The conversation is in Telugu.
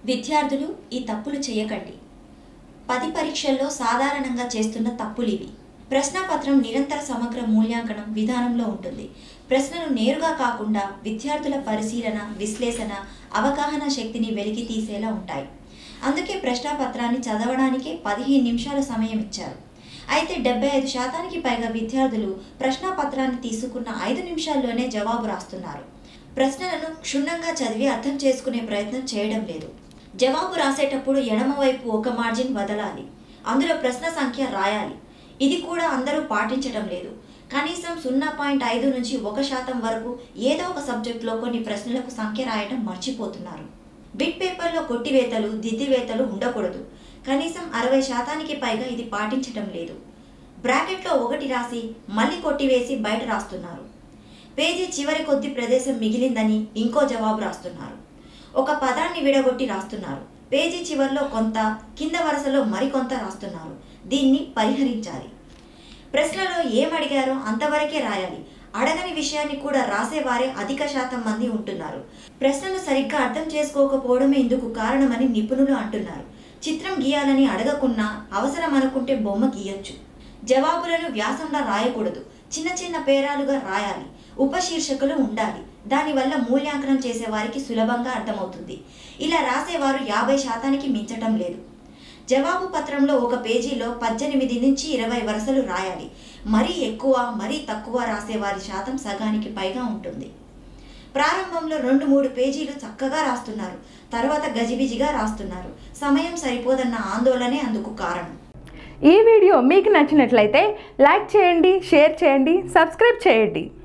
విద్యార్థులు ఈ తప్పులు చేయకండి పది పరీక్షల్లో సాధారణంగా చేస్తున్న తప్పులు ఇవి ప్రశ్నపత్రం నిరంతర సమగ్ర మూల్యాంకనం విధానంలో ఉంటుంది ప్రశ్నలు నేరుగా కాకుండా విద్యార్థుల పరిశీలన విశ్లేషణ అవగాహన శక్తిని వెలికి తీసేలా ఉంటాయి అందుకే ప్రశ్నపత్రాన్ని చదవడానికి పదిహేను నిమిషాల సమయం ఇచ్చారు అయితే డెబ్బై ఐదు శాతానికి పైగా విద్యార్థులు ప్రశ్నపత్రాన్ని తీసుకున్న ఐదు నిమిషాల్లోనే జవాబు రాస్తున్నారు ప్రశ్నలను క్షుణ్ణంగా చదివి అర్థం చేసుకునే ప్రయత్నం చేయడం లేదు జవాబు రాసేటప్పుడు ఎడమవైపు ఒక మార్జిన్ వదలాలి అందులో ప్రశ్న సంఖ్య రాయాలి ఇది కూడా అందరూ పాటించడం లేదు కనీసం సున్నా పాయింట్ ఐదు నుంచి ఒక శాతం వరకు ఏదో ఒక సబ్జెక్టులో కొన్ని ప్రశ్నలకు సంఖ్య రాయడం మర్చిపోతున్నారు బిట్ పేపర్లో కొట్టివేతలు దిద్దివేతలు ఉండకూడదు కనీసం అరవై శాతానికి పైగా ఇది పాటించడం లేదు బ్రాకెట్లో ఒకటి రాసి మళ్ళీ కొట్టివేసి బయట రాస్తున్నారు పేజీ చివరి కొద్ది ప్రదేశం మిగిలిందని ఇంకో జవాబు రాస్తున్నారు ఒక పదాన్ని విడగొట్టి రాస్తున్నారు పేజీ చివరిలో కొంత కింద వరుసలో మరికొంత రాస్తున్నారు దీన్ని పరిహరించాలి ప్రశ్నలో ఏం అడిగారో అంతవరకే రాయాలి అడగని విషయాన్ని కూడా రాసేవారే అధిక శాతం మంది ఉంటున్నారు ప్రశ్నలు సరిగ్గా అర్థం చేసుకోకపోవడమే ఇందుకు కారణమని నిపుణులు అంటున్నారు చిత్రం గీయాలని అడగకున్నా అవసరం అనుకుంటే బొమ్మ గీయొచ్చు జవాబులను వ్యాసంలా రాయకూడదు చిన్న చిన్న పేరాలుగా రాయాలి ఉపశీర్షకులు ఉండాలి దానివల్ల మూల్యాంకనం చేసే వారికి సులభంగా అర్థమవుతుంది ఇలా రాసేవారు యాభై శాతానికి మించటం లేదు జవాబు పత్రంలో ఒక పేజీలో పద్దెనిమిది నుంచి ఇరవై వరుసలు రాయాలి మరీ ఎక్కువ మరీ తక్కువ రాసేవారి శాతం సగానికి పైగా ఉంటుంది ప్రారంభంలో రెండు మూడు పేజీలు చక్కగా రాస్తున్నారు తర్వాత గజిబిజిగా రాస్తున్నారు సమయం సరిపోదన్న ఆందోళనే అందుకు కారణం ఈ వీడియో మీకు నచ్చినట్లయితే లైక్ చేయండి షేర్ చేయండి సబ్స్క్రైబ్ చేయండి